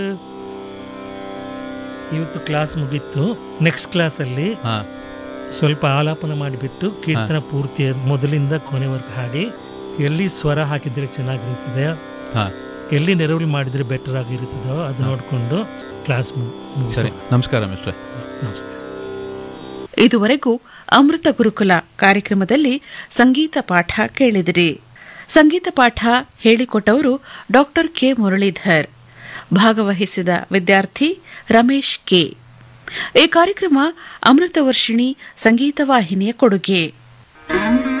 ಇವತ್ತು ಕ್ಲಾಸ್ ಮುಗೀತು ನೆಕ್ಸ್ಟ್ ಕ್ಲಾಸಲ್ಲಿ ಹಾ ಸ್ವಲ್ಪ ಆಲಾಪನ ಮಾಡಿಬಿಟ್ಟು ಕೀರ್ತನ ಪೂರ್ತಿ ಮೊದಲಿಂದ ಕೊನೆವರೆಗೂ ಹಾಡಿ ಎಲ್ಲಿ ಸ್ವರ ಹಾಕಿದರೆ ಚೆನ್ನಾಗಿರುತ್ತದೆ ಹಾ ಎಲ್ಲಿ ನೆರವು ಮಾಡಿದರೆ ಬೆಟರ್ ಆಗಿರುತ್ತದೋ ಅದು ನೋಡಿಕೊಂಡು ಕ್ಲಾಸ್ ಸರಿ ನಮಸ್ಕಾರ ಮಿಸ್ಟ್ರೆ ನಮಸ್ಕಾರ ಇದುವರೆಗೂ ಅಮೃತ ಗುರುಕುಲ ಕಾರ್ಯಕ್ರಮದಲ್ಲಿ ಸಂಗೀತ ಪಾಠ ಕೇಳಿದಿರಿ ಸಂಗೀತ ಪಾಠ ಹೇಳಿಕೊಟ್ಟವರು ಡಾಕ್ಟರ್ ಕೆ ಮುರಳೀಧರ್ ಭಾಗವಹಿಸಿದ ವಿದ್ಯಾರ್ಥಿ ರಮೇಶ್ ಕೆ ಈ ಕಾರ್ಯಕ್ರಮ ಅಮೃತ ವರ್ಷಿಣಿ ಸಂಗೀತ ವಾಹಿನಿಯ ಕೊಡುಗೆ